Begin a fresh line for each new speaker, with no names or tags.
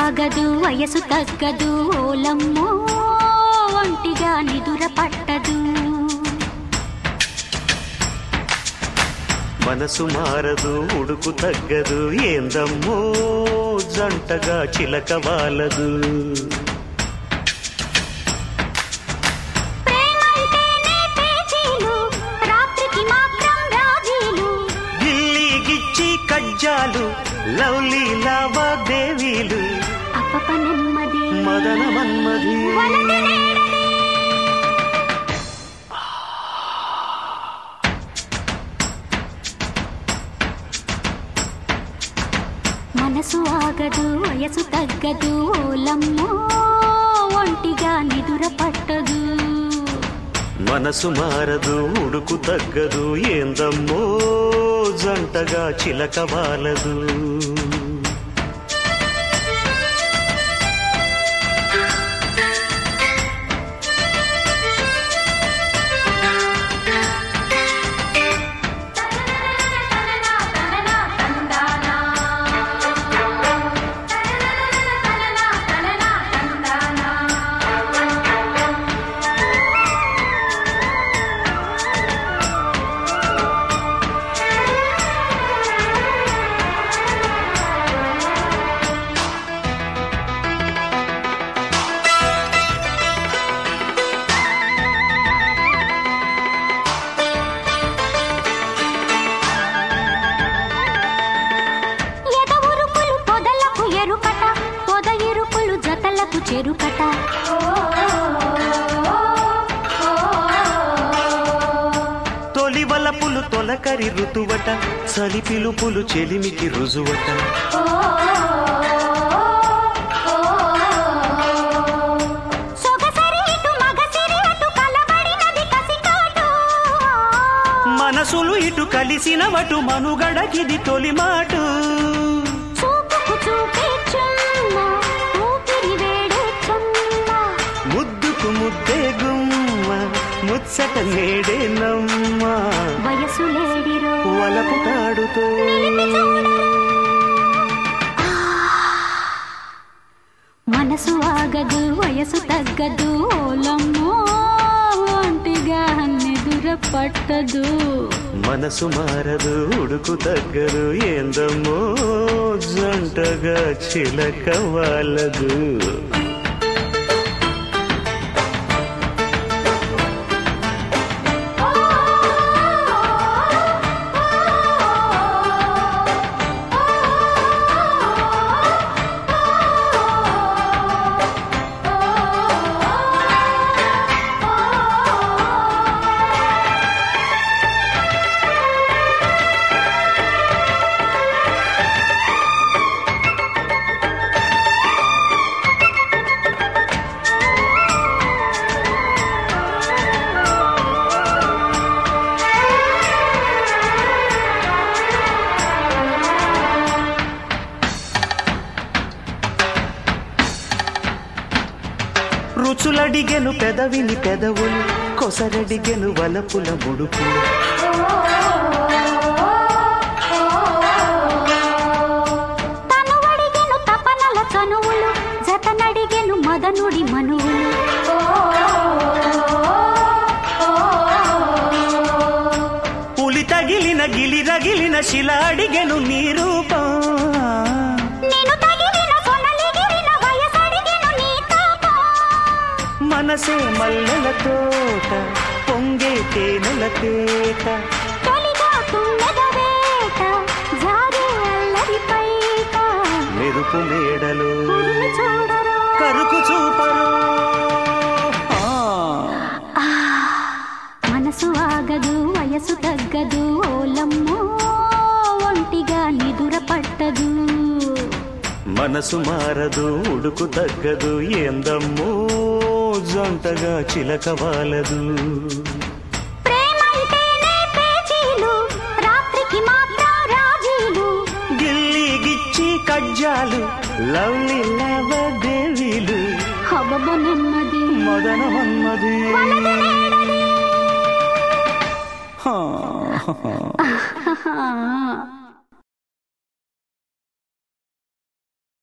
ఆగదు వయసు తగ్గదు ఓలమ్మో ఒంటిగా నిదుర పట్టదు
మనసు మారదు ఉడుకు తగ్గదు ఏందమ్మో జంటగా చిలక వాలదు
ప్రేమంటేనే పేచీలు రాత్రికి మాత్రం రాజీలు
గిల్లి గిచ్చి కజ్జాలు లవ్లీ లావాదేవీలు
అప్పప నెమ్మది
మదన మన్మధి
వలది నేడది. మనసు ఆగదు వయసు తగ్గదు ఓలమ్మో ఒంటిగా నిదుర పట్టదు
మనసు మారదు ఉడుకు తగ్గదు ఏందమ్మో జంటగా చిలక వాలదు
ఎదవురుకులు పొదలకు ఎరుకట పొద ఇరుకులు జతలకు చెరుకట
తొలి వలపులు తొలకరి ఋతువట చలి పిలుపులు చెలిమికి రుజువట
సొగసరి ఇటు మగసిరి అటు కలబడినది కసికాటు
మనసులు ఇటు కలిసిన వటు మనుగడకిది తొలి మాటు
చూపుకు చూపే చుమ్మ ఊపిరి వేడే చుమ్మ
ముద్దుకు ముద్దే గుమ్మ ముచ్చట నేడే నమ్మ
వయసు లేడిరో
వలపు తాడుతో
మనసు ఆగదు వయసు తగ్గదు ఓలమ్మో ఒంటిగా నిదుర పట్టదు
మనసు మారదు ఉడుకు తగ్గదు ఏందమ్మో జంటగా చిలక వాలదు రుచులడిగెను పెదవిని పెదవులు కొసరడిగెను వలపుల ముడుపులు
తను అడిగెను తపనల చనువులు జతనడిగెను మదనుడి మనువులు
పులి తగిలిన గిలి రగిలిన శిల అడిగెను నీ రూపం
నేను తగిలిన సొనలిగిరిన వయసడిగెను నీ తాపం
మనసే మల్లెల తోట పొంగే తేనెల తేట
తొలిగా తుమ్మెద వేట జారే అల్లరి పైట
మెరుపు మేడలు
ఉరిమి చూడరా
కరుకు చూపరు
మనసు ఆగదు వయసు తగ్గదు ఓలమ్మో ఒంటిగా నిదుర పట్టదు
మనసు మారదు ఉడుకు తగ్గదు ఏందమ్మో జంటగా చిలక వాలదు
ప్రేమంటేనే పేచీలు రాత్రికి మాత్రం రాజీలు
గిల్లి గిచ్చి కజ్జాలు లవ్లీ లావాదేవీలు
హబబ నెమ్మది
మదన మన్మది
వలది నేడది.
హా
ఆ